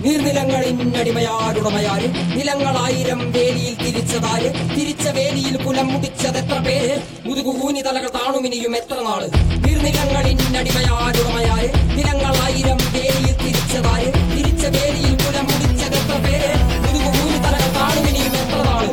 നീർനിലങ്ങളിന്നടിമയാരുടമയാര് നിലങ്ങളായിരം വേലിയിൽ തിരിച്ചതാര് തിരിച്ച വേലിയിൽ കുലം മുടിച്ചതെത്ര പേര് മുതുകുകൂനി തലകൾ താണുമിനിയും എത്ര നാള് നീർനിലങ്ങളിന്നടിമയാരുടമയാര് നിലങ്ങളായിരം വേലിയിൽ തിരിച്ചതാര് തിരിച്ച വേലിയിൽ കുലം മുടിച്ചതെത്ര പേര് മുതുകുകൂനി തലകൾ താണുമിനിയും എത്ര നാള്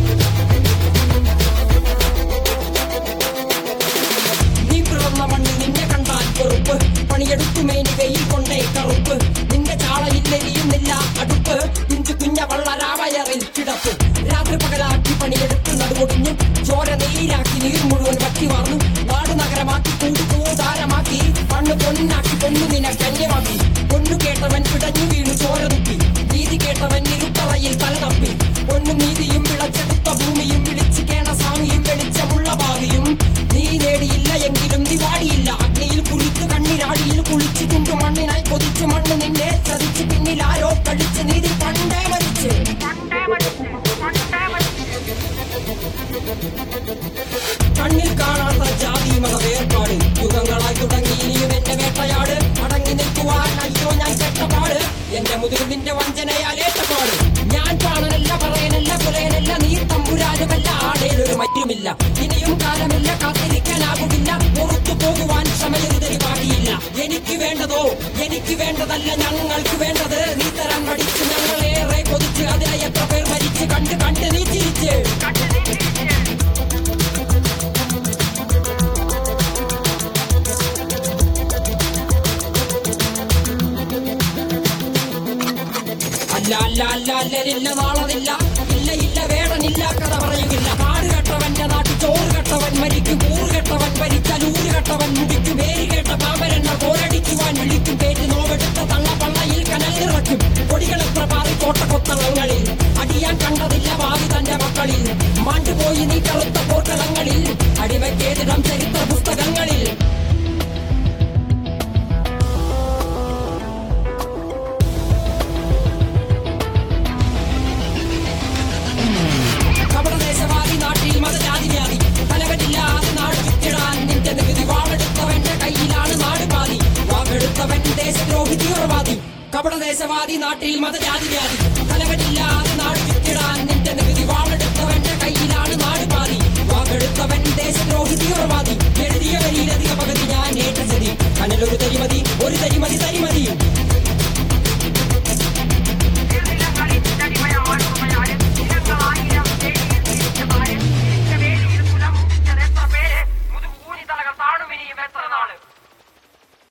നീ പിറന്ന മണ്ണിൽ നിന്നെ കണ്ടാൽ വെറുപ്പ് പണിയെടുത്തു മേനി വെയിൽ കൊണ്ടേ കറുപ്പ് നിന്റെ ചാളയില്ലെരിയുന്നില്ല അടുപ്പ് പിഞ്ചു കുഞ്ഞ വള്ളരാവയറിൽ കിടപ്പ് രാത്രി പകലാക്കി പണിയെടുത്ത് നടുവൊടിഞ്ഞ് ചോര നീരാക്കി നീർ മുഴുവൻ വറ്റി വാർന്നു നാട് നഗരമാക്കി കൂടി കൂതാരമാക്കി മണ്ണ് പൊന്നാക്കി പൊന്നു നിന കന്യമാക്കി പൊന്നു കേട്ടവൻ പിടഞ്ഞു വീണു ചോര തുപ്പി നീതി കേട്ടവൻ ഇരുട്ടറയിൽ തല തപ്പി പൊന്നും നീതിയും വിളച്ചെടുത്ത ഭൂമിയും വിളിച്ചു കേണ സ്വാമിയും വെളിച്ചമുള്ള ഭാവിയും നീ നേടിയില്ല എങ്കിലും നീ വാടിയില്ല അഗ്നിയിൽ കുളിച്ചു കണ്ണിരാടിയിൽ കുളിച്ചു തുണ്ടു മണ്ണിനായി കൊതിച്ചു മണ്ണ് നിന്നെ ചതിച്ചു പിന്നിൽ ആരോ കടിച്ച് നീതി പണ്ടേ മരിച്ച് കണ്ണിൽ കാണാത്ത ജാതി മത വേർപാട് യുഗങ്ങളായി തുടങ്ങി ഇനിയും എന്റെ വേട്ടയാട് അടങ്ങി നിൽക്കുവാൻ അയ്യോ ഞാൻ കെട്ടപാട് എന്റെ മുതിർ നിന്റെ വഞ്ചനയാലേറ്റപാട് ഞാൻ കാണനല്ല പറയനല്ല പുലയനല്ല നീ തമ്പുരാനുമല്ല ആടേലൊരു മറ്റുമില്ല ഇനിയും കാലമില്ല കാത്തിരിക്കാനാകുമില്ല പുറത്തു പോകുവാൻ ക്ഷമയൊരുതരി ബാക്കിയില്ല എനിക്ക് വേണ്ടതോ എനിക്ക് വേണ്ടതല്ല ഞങ്ങൾക്ക് വേണ്ടത് നീ തരാൻ പഠിച്ച് ഞങ്ങളേറെ കൊതിച്ച് അതിനായി എത്ര പേർ മരിച്ച് കണ്ട് കണ്ട് നീ ചിരിച്ച് അല്ല അല്ല അല്ല അല്ലരില്ല നാളതില്ല ഇല്ല ഇല്ല വേടനില്ല കഥ പറയുകില്ല കാട് കെട്ടവന്റെ നാട്ടിൽ ചോറ് കെട്ടവൻ മരിക്കും കൂറ് കെട്ടവൻ ഭരിച്ചാൽ ഊര് കെട്ടവൻ മുടിക്കും പേര് കേട്ട പാമ്പരെണ്ണ പോരടിക്കുവാൻ വിളിക്കും പേര് നോവെടുത്ത തള്ള പള്ളയിൽ കനൽ നിറയ്ക്കും കൊടികളെത്ര പാറി കോട്ട കൊത്തളങ്ങളിൽ അടിയാൻ കണ്ടതില്ല ഭാവി തന്റെ മക്കളിൽ മാണ്ടുപോയി നീ കറുത്ത പോർക്കളങ്ങളിൽ അടിമയ്ക്കേതിടം ചരിത്ര പുസ്തകങ്ങളിൽ കപടദേശവാദി നാട്ടിൽ മതജാതി വ്യാധി തലവനില്ലാതെ നാട് ചുറ്റിടാൻ നിന്റെ നികുതി വാളെടുത്തവന്റെ കയ്യിലാണ് നാട് പാതി വാക്കെടുത്തവൻ ദേശദ്രോഹി തീവ്രവാദി കപടദേശവാദി നാട്ടിൽ മതജാതി വ്യാധി തലവനില്ലാതെ നാട് ചുറ്റിടാൻ